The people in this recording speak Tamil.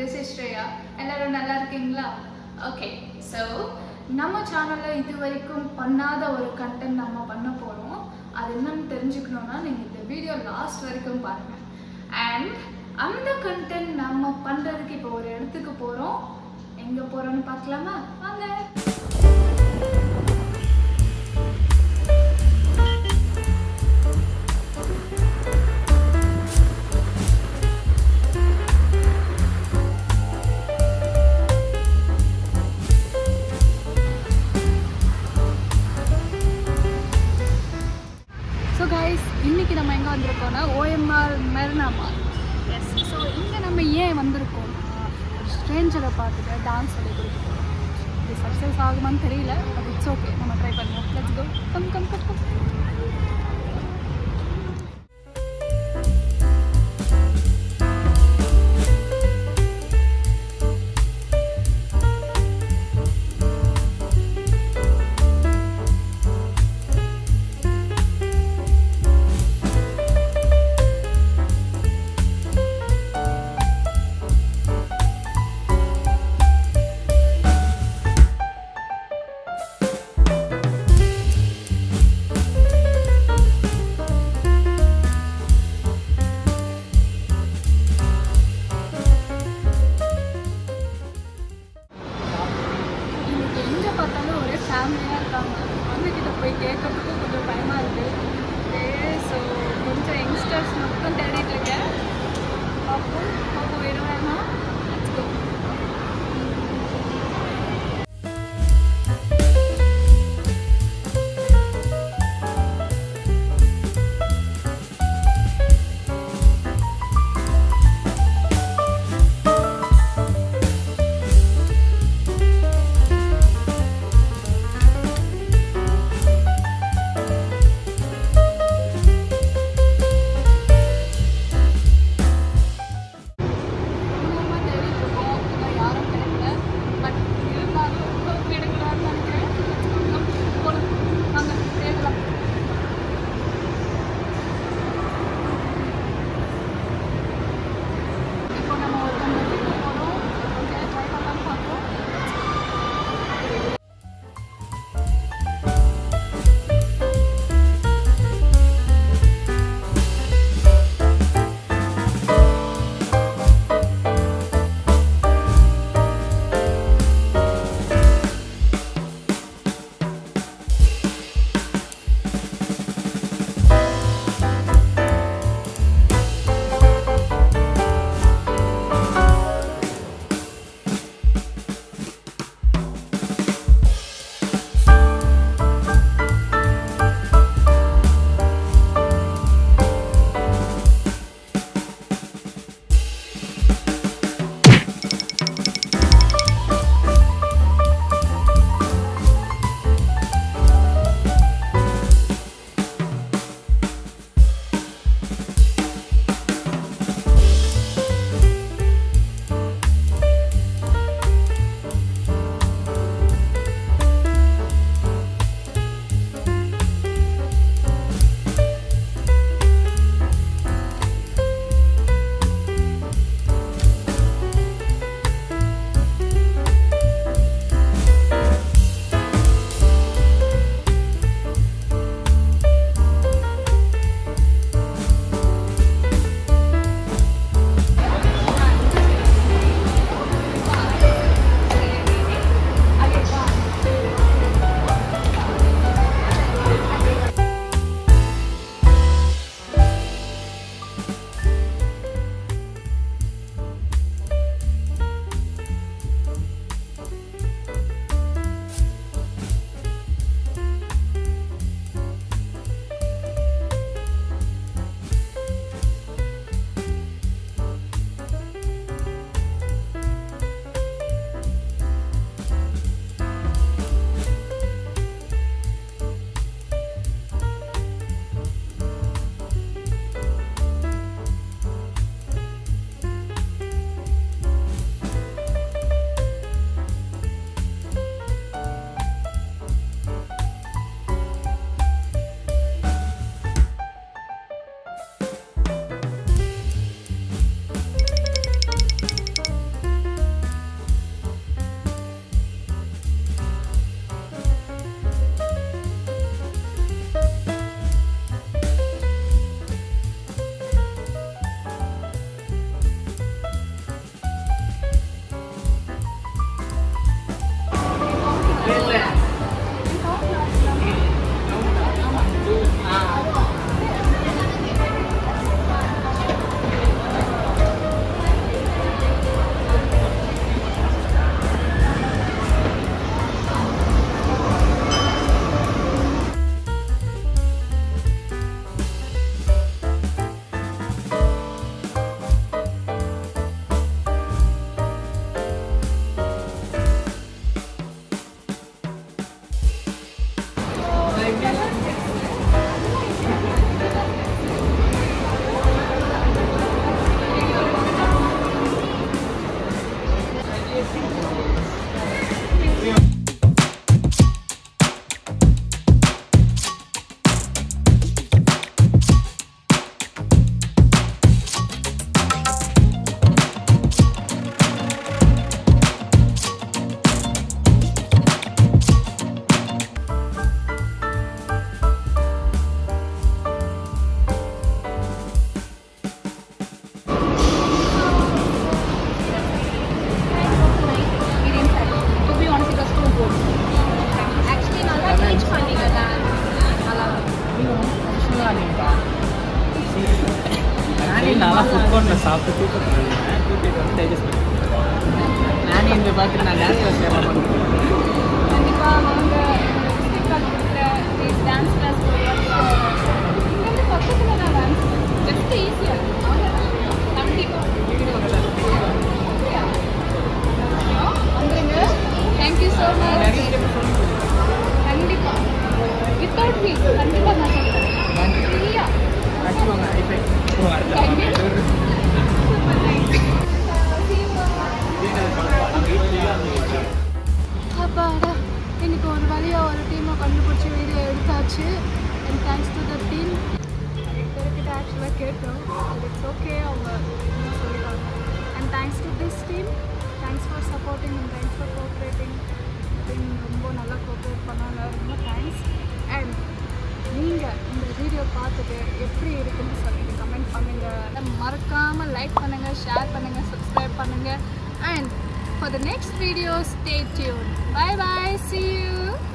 திஸ் இஸ் ஸ்ரேயா எல்லாரும் நல்லா இருக்கீங்களா ஓகே ஸோ நம்ம சேனலில் இது வரைக்கும் பண்ணாத ஒரு கண்டென்ட் நம்ம பண்ண போகிறோம் அது என்னன்னு தெரிஞ்சுக்கணுன்னா நீங்கள் இந்த வீடியோ லாஸ்ட் வரைக்கும் பாருங்கள் அண்ட் அந்த கண்டென்ட் நம்ம பண்ணுறதுக்கு இப்போ ஒரு இடத்துக்கு போகிறோம் எங்கே போகிறோன்னு பார்க்கலாமா வாங்க ஸோ கைஸ் இன்னைக்கு நம்ம எங்கே வந்திருக்கோம்னா OMR Marina mall yes so இங்கே நம்ம ஏன் வந்திருக்கோம்னா ஒரு ஸ்ட்ரேஞ்சரை பார்த்துட்டு டான்ஸ் சொல்லி கொடுத்துருக்கோம் இது சக்ஸஸ் ஆகுமான்னு தெரியல பட் இட்ஸ் ஓகே நம்ம ட்ரை பண்ணுவோம் let's go come come come come இன்னைக்கு எங்கே பார்த்தாலும் ஒரே ஃபேமிலியாக இருக்காங்க அண்ணக்கிட்ட போய் கேட்கறதுக்கும் கொஞ்சம் பயமாக இருக்குது ஸோ கொஞ்சம் யங்ஸ்டர்ஸ் மட்டும் தேடிட்டு இருக்கேன் பார்ப்போம் பார்ப்போம் வேணும் வேணுமா Let's go. பேர் வந்து தேஜஸ் நானே இந்த பார்த்துட்டு நான் டான்ஸ் கிளாஸ் சேரலாம் பண்ணுறேன் கண்டிப்பாக வாங்க விசிட் கார்டு கொடுக்குறேன் ப்ளீஸ் டான்ஸ் கிளாஸ் இங்கேருந்து பக்கத்தில் தான் டான்ஸ் ஜஸ்ட் ஈஸியாக இருக்கும் கண்டிப்பாக வந்துருங்க தேங்க்யூ ஸோ மச் நிறைய ஸ்டெப் சொல்லி கண்டிப்பாக வித்தவுட் ஃபீஸ் கண்டிப்பாக நான் சொல்கிறேன் ஃப்ரீயா அடிச்சுவாங்க ஐஃபை அப்பாடா இன்னைக்கு ஒரு வழியாக ஒரு டீமை கண்டுபிடிச்சி வீடியோ எடுத்தாச்சு and thanks to the team பேர்கிட்ட ஆக்சுவலாக கேட்டோம் இட்ஸ் ஓகே அவங்க இன்னும் சொல்லிட்டாங்க and thanks to this team thanks for supporting and thanks for cooperating team ரொம்ப நல்லா கோஆப்ரேட் பண்ணாங்க ரொம்ப தேங்க்ஸ் அண்ட் நீங்கள் இந்த வீடியோ பார்த்துட்டு எப்படி இருக்குன்னு சொல்லிட்டு கமெண்ட் பண்ணுங்கள் மறக்காமல் லைக் பண்ணுங்கள் ஷேர் பண்ணுங்கள் சப்ஸ்கிரைப் பண்ணுங்கள் and for the next video stay tuned bye bye see you